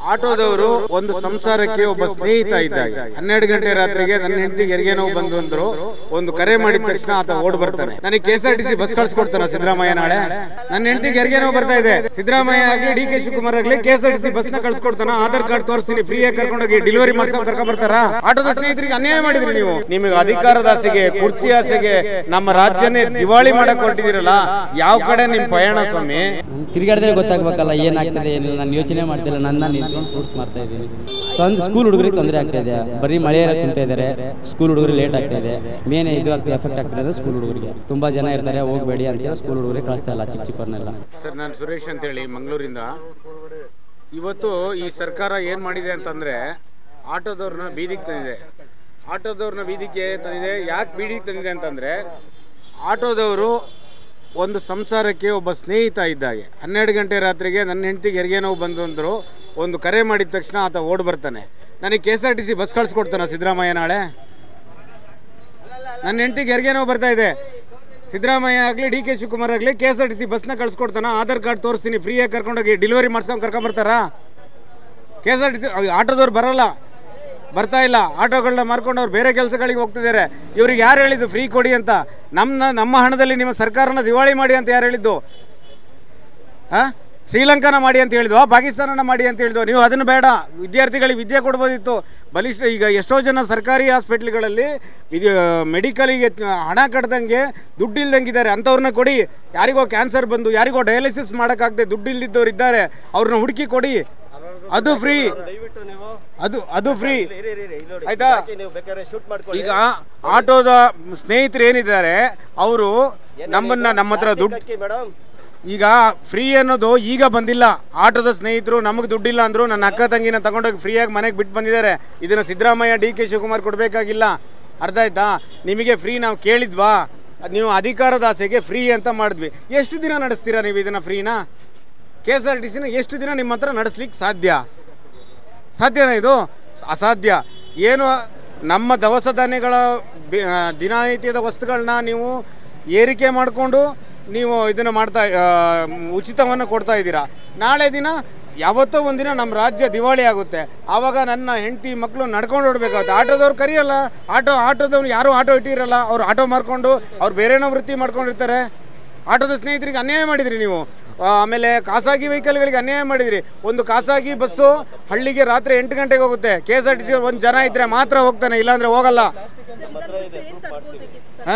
ಆಟೋದವರು ಒಂದು ಸಂಸಾರಕ್ಕೆ ಒಬ್ಬ ಸ್ನೇಹಿತ ಇದ್ದಾಗ ಹನ್ನೆರಡು ಗಂಟೆ ರಾತ್ರಿಗೆ ನನ್ನ ಹೆಂಡತಿಗೆ ಹೆರಿಗೆ ನೋವು ಬಂದು ಅಂದ್ರು ಒಂದು ಕರೆ ಮಾಡಿದ ತಕ್ಷಣ ಆತ ಓಡ್ ಬರ್ತಾನೆ ನನಗೆ K S R T C bus ಕಳ್ಸಿಕೊಡ್ತಾನ ಸಿದ್ದರಾಮಯ್ಯ ನಾಳೆ ನನ್ನ ಹೆಂಡತಿಗೆ ಹೆರಿಗೆ ನೋವು ಬರ್ತಾ ಇದೆ ಸಿದ್ದರಾಮಯ್ಯ ಆಗ್ಲಿ ಡಿ ಕೆ ಶಿವಕುಮಾರ್ ಆಗ್ಲಿ K S R T C bus ನ ಕಳ್ಸಿಕೊಡ್ತಾನ ಆಧಾರ್ ಕಾರ್ಡ್ ತೋರಿಸ್ತೀನಿ ಫ್ರೀಯಾಗಿ ಕರ್ಕೊಂಡೋಗಿ ಡೆಲಿವರಿ ಮಾಡ್ಸ್ಕೊಂಡು ಕರ್ಕೊಂಡ್ ಬರ್ತಾರ ಆಟೋದ ಸ್ನೇಹಿತರಿಗೆ ಅನ್ಯಾಯ ಮಾಡಿದ್ರಿ ನೀವು ನಿಮಗೆ ಅಧಿಕಾರದ ಆಸೆಗೆ ಕುರ್ಚಿ ಆಸೆಗೆ ನಮ್ಮ ರಾಜ್ಯನೇ ದಿವಾಳಿ ಮಾಡಕ್ ಹೊರಟಿದಿರಲ್ಲ ಯಾವ ಕಡೆ ನಿಮ್ ಪಯಣ ಸ್ವಾಮಿ ತಿರುಗಾಡಿದ್ರೆ ಗೊತ್ತಾಗ್ಬೇಕಲ್ಲ ಏನಾಗ್ತದೆ ಏನಿಲ್ಲ ನಾನು ಯೋಚನೆ ಮಾಡ್ತಿಲ್ಲ ನನ್ನ ನಿಂತ್ಕೊಂಡು ಫ್ರೂಟ್ಸ್ ಮಾಡ್ತಾ ಇದ್ದೀನಿ ತಂದು ಸ್ಕೂಲ್ ಹುಡುಗರಿಗೆ ತೊಂದರೆ ಆಗ್ತಾ ಇದೆ ಬರೀ ಮಳೆ ತುಂಬ್ತಾ ಇದ್ದಾರೆ ಸ್ಕೂಲ್ ಹುಡುಗರಿಗೆ ಲೇಟ್ ಆಗ್ತಾ ಇದೆ ಮೇನ್ ಇದು ಆಗ್ತದೆ ಎಫೆಕ್ಟ್ ಆಗ್ತಿರೋದು ಸ್ಕೂಲ್ ಹುಡುಗರಿಗೆ ತುಂಬಾ ಜನ ಇರ್ತಾರೆ ಹೋಗಬೇಡಿ ಅಂತೇಳಿ ಸ್ಕೂಲ್ ಹುಡುಗರಿಗೆ ಕಳಿಸ್ತಾ ಇಲ್ಲ ಚಿಕ್ಕ ಚಿಕ್ಕವ್ರನ್ನೆಲ್ಲ ಸರ್ ನಾನು ಸುರೇಶ್ ಅಂತೇಳಿ ಮಂಗಳೂರಿಂದ ಇವತ್ತು ಈ ಸರ್ಕಾರ ಏನು ಮಾಡಿದೆ ಅಂತಂದರೆ ಆಟೋದವ್ರನ್ನ ಬೀದಿಗೆ ತಂದಿದೆ ಆಟೋದವ್ರನ್ನ ಬೀದಿಗೆ ತಂದಿದೆ ಯಾಕೆ ಬೀದಿಗೆ ತಂದಿದೆ ಅಂತಂದರೆ ಆಟೋದವರು ಒಂದು ಸಂಸಾರಕ್ಕೆ ಒಬ್ಬ ಸ್ನೇಹಿತ ಇದ್ದಾಗೆ ಹನ್ನೆರಡು ಗಂಟೆ ರಾತ್ರಿಗೆ ನನ್ನ ಹೆಂಡತಿಗೆ ಹೆರಿಗೆ ನೋವು ಬಂದು ಅಂದರು ಒಂದು ಕರೆ ಮಾಡಿದ ತಕ್ಷಣ ಆತ ಓಡ್ ಬರ್ತಾನೆ ನನಗೆ K S R T C bus ಕಳ್ಸಿಕೊಡ್ತಾನ ಸಿದ್ದರಾಮಯ್ಯ ನಾಳೆ ನನ್ನ ಹೆಂಡತಿಗೆ ಹೆರಿಗೆ ನೋವು ಬರ್ತಾ ಇದೆ ಸಿದ್ದರಾಮಯ್ಯ ಆಗಲಿ ಡಿ ಕೆ ಶಿವಕುಮಾರ್ ಆಗಲಿ K S R T C ಬಸ್ನ ಕಳ್ಸಿಕೊಡ್ತಾನ ಆಧಾರ್ ಕಾರ್ಡ್ ತೋರಿಸ್ತೀನಿ ಫ್ರೀಯಾಗಿ ಕರ್ಕೊಂಡೋಗಿ ಡೆಲಿವರಿ ಮಾಡ್ಸ್ಕೊಂಡು ಕರ್ಕೊಂಬರ್ತಾರಾ K S R T C ಆಟೋದವ್ರು ಬರಲ್ಲ ಬರ್ತಾ ಇಲ್ಲ ಆಟೋಗಳನ್ನ ಮಾರ್ಕೊಂಡು ಅವ್ರು ಬೇರೆ ಕೆಲಸಗಳಿಗೆ ಹೋಗ್ತಿದ್ದಾರೆ ಇವ್ರಿಗೆ ಯಾರು ಹೇಳಿದ್ದು ಫ್ರೀ ಕೊಡಿ ಅಂತ ನಮ್ಮ ನಮ್ಮ ಹಣದಲ್ಲಿ ನಿಮ್ಮ ಸರ್ಕಾರನ ದಿವಾಳಿ ಮಾಡಿ ಅಂತ ಯಾರು ಹೇಳಿದ್ದು ಹಾಂ ಶ್ರೀಲಂಕಾನ ಮಾಡಿ ಅಂತ ಹೇಳಿದ್ವು ಪಾಕಿಸ್ತಾನನ ಮಾಡಿ ಅಂತ ಹೇಳಿದ್ವು ನೀವು ಅದನ್ನು ಬೇಡ ವಿದ್ಯಾರ್ಥಿಗಳಿಗೆ ವಿದ್ಯೆ ಕೊಡ್ಬೋದಿತ್ತು ಬಲಿಷ್ಠ ಈಗ ಎಷ್ಟೋ ಜನ ಸರ್ಕಾರಿ ಹಾಸ್ಪಿಟ್ಲ್ಗಳಲ್ಲಿ ಇದು ಮೆಡಿಕಲಿಗೆ ಹಣ ಕಟ್ದಂಗೆ ದುಡ್ಡು ಇಲ್ದಂಗಿದ್ದಾರೆ ಅಂಥವ್ರನ್ನ ಕೊಡಿ ಯಾರಿಗೋ ಕ್ಯಾನ್ಸರ್ ಬಂದು ಯಾರಿಗೋ ಡಯಾಲಿಸಿಸ್ ಮಾಡೋಕ್ಕಾಗದೆ ದುಡ್ಡು ಇಲ್ದಿದ್ದವ್ರು ಇದ್ದಾರೆ ಅವ್ರನ್ನ ಹುಡುಕಿ ಕೊಡಿ ಅದು ಫ್ರೀ ಅದು ಅದು ಫ್ರೀ ಆಯ್ತಾ ಈಗ ಆಟೋದ ಸ್ನೇಹಿತರು ಏನಿದ್ದಾರೆ ಅವರು ನಮ್ಮನ್ನ ನಮ್ಮ ಹತ್ರ ದುಡ್ಡು ಮೇಡಮ್ ಈಗ ಫ್ರೀ ಅನ್ನೋದು ಈಗ ಬಂದಿಲ್ಲ ಆಟೋದ ಸ್ನೇಹಿತರು ನಮಗೆ ದುಡ್ಡಿಲ್ಲ ಅಂದ್ರು ನನ್ನ ಅಕ್ಕ ತಂಗಿನ ತಗೊಂಡೋಗಿ ಫ್ರೀಯಾಗಿ ಮನೆಗೆ ಬಿಟ್ಟು ಬಂದಿದ್ದಾರೆ ಇದನ್ನು ಸಿದ್ದರಾಮಯ್ಯ ಡಿ ಕೆ ಶಿವಕುಮಾರ್ ಕೊಡಬೇಕಾಗಿಲ್ಲ ಅರ್ಥ ಆಯ್ತಾ ನಿಮಗೆ ಫ್ರೀ ನಾವು ಕೇಳಿದ್ವಾ ಅದ್ ನೀವು ಅಧಿಕಾರದ ಆಸೆಗೆ ಫ್ರೀ ಅಂತ ಮಾಡಿದ್ವಿ ಎಷ್ಟು ದಿನ ನಡೆಸ್ತೀರಾ ನೀವು ಇದನ್ನು ಫ್ರೀನಾ ಕೆ ಎಸ್ ಆರ್ ಟಿ ಸಿನ ಎಷ್ಟು ದಿನ ನಿಮ್ಮ ಹತ್ರ ನಡೆಸ್ಲಿಕ್ಕೆ ಸಾಧ್ಯ ಸಾಧ್ಯನಾ ಇದು ಅಸಾಧ್ಯ ಏನು ನಮ್ಮ ದವಸ ಧಾನ್ಯಗಳ ಬೆ- ಆ, ದಿನನಿತ್ಯದ ವಸ್ತುಗಳನ್ನ ನೀವು ಏರಿಕೆ ಮಾಡಿಕೊಂಡು ನೀವು ಇದನ್ನು ಮಾಡ್ತಾ ಆ, ಉಚಿತವನ್ನು ಕೊಡ್ತಾ ಇದ್ದೀರಾ ನಾಳೆ ದಿನ ಯಾವತ್ತೋ ಒಂದಿನ ನಮ್ಮ ರಾಜ್ಯ ದಿವಾಳಿ ಆಗುತ್ತೆ ಆವಾಗ ನನ್ನ ಹೆಂಡತಿ ಮಕ್ಕಳು ನಡ್ಕೊಂಡು ಓಡಬೇಕಾಗುತ್ತೆ ಆಟೋದವ್ರು ಕರಿಯಲ್ಲ ಆಟೋ ಆಟೋದವ್ರು ಯಾರೂ ಆಟೋ ಇಟ್ಟಿರಲ್ಲ ಅವ್ರು ಆಟೋ ಮಾರ್ಕೊಂಡು ಅವ್ರು ಬೇರೆನೋ ವೃತ್ತಿ ಮಾಡ್ಕೊಂಡಿರ್ತಾರೆ ಆಟೋದ ಸ್ನೇಹಿತರಿಗೆ ಅನ್ಯಾಯ ಮಾಡಿದ್ರಿ ನೀವು ಆ, ಆಮೇಲೆ ಖಾಸಗಿ ವೆಹಿಕಲ್ಗಳಿಗೆ ಅನ್ಯಾಯ ಮಾಡಿದ್ರಿ ಒಂದು ಖಾಸಗಿ ಬಸ್ಸು ಹಳ್ಳಿಗೆ ರಾತ್ರಿ ಎಂಟು ಗಂಟೆಗೆ ಹೋಗುತ್ತೆ K S R T C ಒಂದು ಜನ ಇದ್ರೆ ಮಾತ್ರ ಹೋಗ್ತಾನೆ ಇಲ್ಲಾಂದ್ರೆ ಹೋಗಲ್ಲ ಹಾ?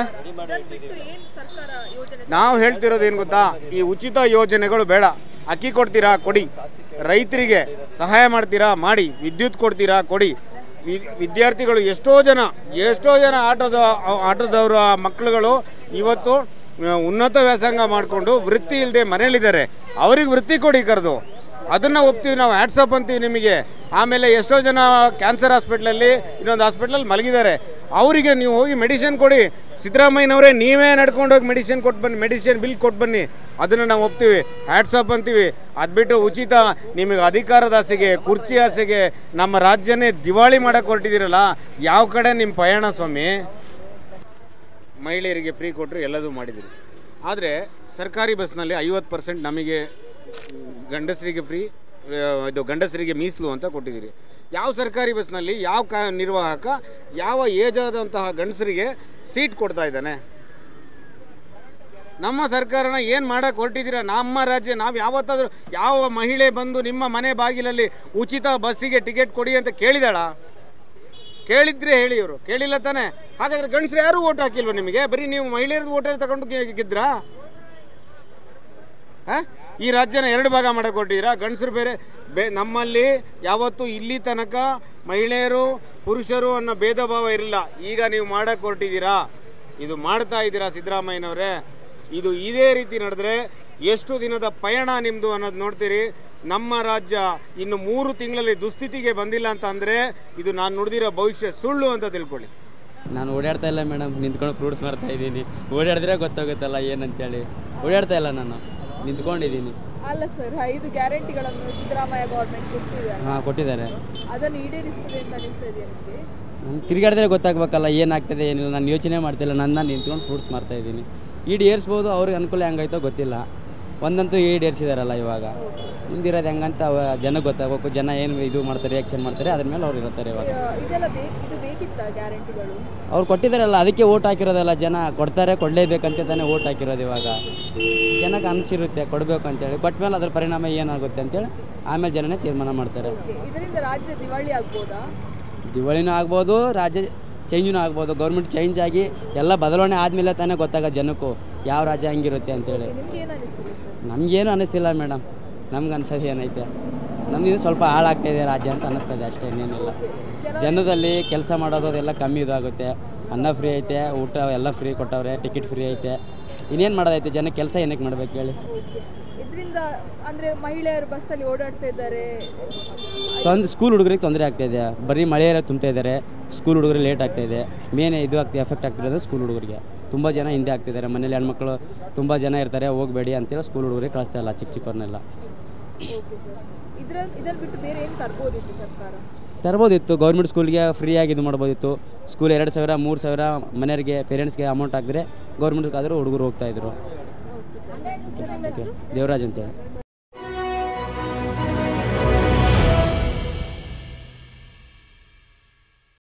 ನಾವು ಹೇಳ್ತಿರೋದು ಏನು ಗೊತ್ತಾ ಈ ಉಚಿತ ಯೋಜನೆಗಳು ಬೇಡ ಅಕ್ಕಿ ಕೊಡ್ತೀರಾ ಕೊಡಿ ರೈತರಿಗೆ ಸಹಾಯ ಮಾಡ್ತೀರಾ ಮಾಡಿ ವಿದ್ಯುತ್ ಕೊಡ್ತೀರಾ ಕೊಡಿ ವಿ- ವಿದ್ಯಾರ್ಥಿಗಳು ಎಷ್ಟೋ ಜನ ಎಷ್ಟೋ ಜನ ಆಟೋದ ಆಟೋದವರ ಮಕ್ಕಳುಗಳು ಇವತ್ತು ಆ, ಉನ್ನತ ವ್ಯಾಸಂಗ ಮಾಡಿಕೊಂಡು ವೃತ್ತಿ ಇಲ್ಲದೆ ಮನೇಲಿದ್ದಾರೆ ಅವ್ರಿಗೆ ವೃತ್ತಿ ಕೊಡಿ ಕರೆದು ಅದನ್ನು ಒಪ್ತೀವಿ ನಾವು ಹ್ಯಾಟ್ಸಪ್ ಅಂತೀವಿ ನಿಮಗೆ ಆಮೇಲೆ ಎಷ್ಟೋ ಜನ ಕ್ಯಾನ್ಸರ್ ಹಾಸ್ಪಿಟ್ಲಲ್ಲಿ ಇನ್ನೊಂದು ಹಾಸ್ಪಿಟ್ಲಲ್ಲಿ ಮಲಗಿದ್ದಾರೆ ಅವರಿಗೆ ನೀವು ಹೋಗಿ ಮೆಡಿಸಿನ್ ಕೊಡಿ ಸಿದ್ದರಾಮಯ್ಯನವರೇ ನೀವೇ ನಡ್ಕೊಂಡು ಹೋಗಿ ಮೆಡಿಸಿನ್ ಕೊಟ್ಟು ಬನ್ನಿ ಮೆಡಿಸಿನ್ ಬಿಲ್ ಕೊಟ್ಟು ಬನ್ನಿ ಅದನ್ನು ನಾವು ಒಪ್ತೀವಿ ಹ್ಯಾಟ್ಸಪ್ ಅಂತೀವಿ ಅದು ಬಿಟ್ಟು ಉಚಿತ ನಿಮಗೆ ಅಧಿಕಾರದ ಆಸೆಗೆ ಕುರ್ಚಿ ಆಸೆಗೆ ನಮ್ಮ ರಾಜ್ಯನೇ ದಿವಾಳಿ ಮಾಡಕ್ಕೆ ಹೊರಟಿದ್ದೀರಲ್ಲ ಯಾವ ಕಡೆ ನಿಮ್ಮ ಪಯಣ ಸ್ವಾಮಿ ಮಹಿಳೆಯರಿಗೆ ಫ್ರೀ ಕೊಟ್ಟರು ಎಲ್ಲದೂ ಮಾಡಿದಿರಿ ಆದರೆ ಸರ್ಕಾರಿ ಬಸ್ನಲ್ಲಿ ಐವತ್ತು ಪರ್ಸೆಂಟ್ ನಮಗೆ ಮ್, ಗಂಡಸರಿಗೆ ಫ್ರೀ ಇದು ಗಂಡಸರಿಗೆ ಮೀಸಲು ಅಂತ ಕೊಟ್ಟಿದ್ದೀರಿ ಯಾವ ಸರ್ಕಾರಿ ಬಸ್ನಲ್ಲಿ ಯಾವ ಕ ನಿರ್ವಾಹಕ ಯಾವ ಏಜ್ ಆದಂತಹ ಗಂಡಸರಿಗೆ ಸೀಟ್ ಕೊಡ್ತಾ ಇದ್ದಾನೆ ನಮ್ಮ ಸರ್ಕಾರನ ಏನು ಮಾಡಕ್ಕೆ ಹೊರಟಿದ್ದೀರಾ ನಮ್ಮ ರಾಜ್ಯ ನಾವು ಯಾವತ್ತಾದರೂ ಯಾವ ಮಹಿಳೆ ಬಂದು ನಿಮ್ಮ ಮನೆ ಬಾಗಿಲಲ್ಲಿ ಉಚಿತ ಬಸ್ಸಿಗೆ ಟಿಕೆಟ್ ಕೊಡಿ ಅಂತ ಕೇಳಿದಾಳ ಕೇಳಿದ್ರೆ ಹೇಳಿ ಇವರು ಕೇಳಿಲ್ಲ ತಾನೆ ಹಾಗಾದ್ರೆ ಗಂಡಸರು ಯಾರು ಓಟ್ ಹಾಕಿಲ್ವ ನಿಮಗೆ ಬರೀ ನೀವು ಮಹಿಳೆಯರದ್ದು ಓಟರ್ ತಗೊಂಡು ಗೆ- ಗೆದ್ರಾ ಆ? ಈ ರಾಜ್ಯನ ಎರಡು ಭಾಗ ಮಾಡಕ್ಕೆ ಹೊರಟಿದ್ದೀರಾ ಗಂಡಸರು ಬೇರೆ ಬೇ ನಮ್ಮಲ್ಲಿ ಯಾವತ್ತೂ ಇಲ್ಲಿ ತನಕ ಮಹಿಳೆಯರು ಪುರುಷರು ಅನ್ನೋ ಭೇದ ಭಾವ ಇರಲಿಲ್ಲ ಈಗ ನೀವು ಮಾಡಕ್ಕೆ ಹೊರಟಿದ್ದೀರಾ ಇದು ಮಾಡ್ತಾ ಇದ್ದೀರಾ ಸಿದ್ದರಾಮಯ್ಯನವರೇ ಇದು ಇದೇ ರೀತಿ ನಡೆದ್ರೆ ಎಷ್ಟು ದಿನದ ಪಯಣ ನಿಮ್ಮದು ಅನ್ನೋದು ನೋಡ್ತೀರಿ ನಮ್ಮ ರಾಜ್ಯ ಇನ್ನು ಮೂರು ತಿಂಗಳಲ್ಲಿ ದುಸ್ಥಿತಿಗೆ ಬಂದಿಲ್ಲ ಅಂತ ಅಂದರೆ ಇದು ನಾನು ನುಡಿದಿರೋ ಭವಿಷ್ಯ ಸುಳ್ಳು ಅಂತ ತಿಳ್ಕೊಳ್ಳಿ ನಾನು ಓಡಾಡ್ತಾ ಇಲ್ಲ ಮೇಡಮ್ ನಿಂತ್ಕೊಂಡು ಫ್ರೂಟ್ಸ್ ಮಾಡ್ತಾ ಇದ್ದೀನಿ ಓಡಾಡಿದ್ರೆ ಗೊತ್ತಾಗುತ್ತಲ್ಲ ಏನಂತೇಳಿ ಓಡಾಡ್ತಾ ಇಲ್ಲ ನಾನು ನಿಂತ್ಕೊಂಡಿದ್ದೀನಿ ಅಲ್ಲ ಸರ್ ಐದು ಗ್ಯಾರಂಟಿಗಳನ್ನು ಸಿದ್ದರಾಮಯ್ಯ ಗೌರ್ಮೆಂಟ್ ಕೊಟ್ಟಿದ್ದಾರೆ ಹಾಂ ಕೊಟ್ಟಿದ್ದಾರೆ ಅದನ್ನು ಈಡೇರಿಸ್ತದೆ ಅಂತ ಅನಿಸ್ತಾ ಇದೆಯಾ ನಿಮಗೆ ನಂಗೆ ತಿರುಗಾಡಿದ್ರೆ ಗೊತ್ತಾಗ್ಬೇಕಲ್ಲ ಏನಾಗ್ತದೆ ಏನಿಲ್ಲ ನಾನು ಯೋಚನೆ ಮಾಡ್ತಿಲ್ಲ ನನ್ನ ನಿಂತ್ಕೊಂಡು ಫ್ರೂಟ್ಸ್ ಮಾಡ್ತಾ ಇದ್ದೀನಿ ಈಡು ಏರಿಸ್ಬೋದು ಅವ್ರಿಗೆ ಅನುಕೂಲ ಹೆಂಗಾಯ್ತೋ ಗೊತ್ತಿಲ್ಲ ಒಂದಂತೂ ಈಡೇರಿಸಿದಾರಲ್ಲ ಇವಾಗ ಮುಂದಿರೋದು ಹೆಂಗಂತ ಅವ ಜನಕ್ಕೆ ಗೊತ್ತಾಗಬೇಕು ಜನ ಏನು ಇದು ಮಾಡ್ತಾರೆ ರಿಯಾಕ್ಷನ್ ಮಾಡ್ತಾರೆ ಅದ್ರ ಮೇಲೆ ಅವ್ರು ಇರ್ತಾರೆ ಇವಾಗ ಆ, ಇದೆಲ್ಲ ಬೇಕು ಇದು ಬೇಕಿತ್ತ ಗ್ಯಾರಂಟಿಗಳು ಅವ್ರು ಕೊಟ್ಟಿದ್ದಾರಲ್ಲ ಅದಕ್ಕೆ ಓಟ್ ಹಾಕಿರೋದಲ್ಲ ಜನ ಕೊಡ್ತಾರೆ ಕೊಡಲೇಬೇಕಂತ ತಾನೇ ಓಟ್ ಹಾಕಿರೋದು ಇವಾಗ ಜನಕ್ಕೆ ಅನಿಸಿರುತ್ತೆ ಕೊಡಬೇಕು ಅಂತೇಳಿ ಕೊಟ್ಟ ಮೇಲೆ ಅದ್ರ ಪರಿಣಾಮ ಏನಾಗುತ್ತೆ ಅಂತೇಳಿ ಆಮೇಲೆ ಜನನೇ ತೀರ್ಮಾನ ಮಾಡ್ತಾರೆ ಓಕೆ ಇದರಿಂದ ರಾಜ್ಯ ದಿವಾಳಿ ಆಗ್ಬೋದಾ ದಿವಾಳಿನೂ ಆಗ್ಬೋದು ರಾಜ್ಯ ಚೇಂಜೂ ಆಗ್ಬೋದು ಗೌರ್ಮೆಂಟ್ ಚೇಂಜ್ ಆಗಿ ಎಲ್ಲ ಬದಲಾವಣೆ ಆದಮೇಲೆ ತಾನೇ ಗೊತ್ತಾಗ ಜನಕ್ಕೂ ಯಾವ ರಾಜ್ಯ ಹೆಂಗಿರುತ್ತೆ ಅಂತೇಳಿ ನಿಮ್ಗೆ ಏನು ಅನಿಸ್ತಿದೆ ಸರ್ ನಮಗೇನು ಅನ್ನಿಸ್ತಿಲ್ಲ ಮೇಡಮ್ ನಮ್ಗೆ ಅನ್ಸೋದು ಏನೈತೆ ನಮಗಿದು ಸ್ವಲ್ಪ ಹಾಳಾಗ್ತಾ ಇದೆ ರಾಜ್ಯ ಅಂತ ಅನ್ನಿಸ್ತದೆ ಅಷ್ಟೇ ಇನ್ನೇನಿಲ್ಲ ಜನದಲ್ಲಿ ಕೆಲಸ ಮಾಡೋದು ಅದೆಲ್ಲ ಕಮ್ಮಿ ಇದಾಗುತ್ತೆ ಅನ್ನ ಫ್ರೀ ಐತೆ ಊಟ ಎಲ್ಲ ಫ್ರೀ ಕೊಟ್ಟವ್ರೆ ಟಿಕೆಟ್ ಫ್ರೀ ಐತೆ ಇನ್ನೇನು ಮಾಡೋದೈತೆ ಜನ ಕೆಲಸ ಏನಕ್ಕೆ ಮಾಡ್ಬೇಕು ಹೇಳಿ ಓಕೆ ಇದರಿಂದ ಅಂದ್ರೆ ಮಹಿಳೆಯರು ಬಸ್ಸಲ್ಲಿ ಓಡಾಡ್ತಾ ಇದ್ದಾರೆ ತೊಂದ್ರೆ ಸ್ಕೂಲ್ ಹುಡುಗರಿಗೆ ತೊಂದರೆ ಆಗ್ತಾ ಇದೆ ಬರೀ ಮಳೆಯೆಲ್ಲ ತುಂಬ್ತಾ ಇದ್ದಾರೆ ಸ್ಕೂಲ್ ಹುಡುಗರಿಗೆ ಲೇಟ್ ಆಗ್ತಾ ಇದೆ ಮೇನ್ ಇದು ಆಗ್ತಾ ಎಫೆಕ್ಟ್ ಆಗ್ತಿರೋದು ಸ್ಕೂಲ್ ಹುಡುಗರಿಗೆ ತುಂಬ ಜನ ಹಿಂದೆ ಆಗ್ತಿದ್ದಾರೆ ಮನೇಲಿ ಹೆಣ್ಮಕ್ಳು ತುಂಬ ಜನ ಇರ್ತಾರೆ ಹೋಗಬೇಡಿ ಅಂತೇಳಿ ಸ್ಕೂಲ್ ಹುಡುಗರಿಗೆ ಕಳಿಸ್ತಾ ಇಲ್ಲ ಚಿಕ್ಕ ಚಿಕ್ಕವ್ರನ್ನೆಲ್ಲ ಓಕೆ ಸರ್ ಇದ್ರ ಇದನ್ನ ಬಿಟ್ಟು ಬೇರೆ ಏನು ತರ್ಬೋದಿತ್ತು ಸರ್ಕಾರ ತರ್ಬೋದಿತ್ತು ಗೌರ್ಮೆಂಟ್ ಸ್ಕೂಲ್ಗೆ ಫ್ರೀಯಾಗಿ ಇದು ಮಾಡ್ಬೋದಿತ್ತು ಸ್ಕೂಲ್ ಎರಡು ಸಾವಿರ ಮೂರು ಸಾವಿರ ಮನೆಯವರಿಗೆ ಪೇರೆಂಟ್ಸ್ಗೆ ಅಮೌಂಟ್ ಹಾಕಿದ್ರೆ ಗೌರ್ಮೆಂಟ್ಗಾದರೂ ಹುಡುಗರು ಹೋಗ್ತಾಯಿದ್ರು ಓಕೆ ಸರ್ ನಿಮ್ಮ ಹೆಸರು ದೇವರಾಜ್ ಅಂತೇಳಿ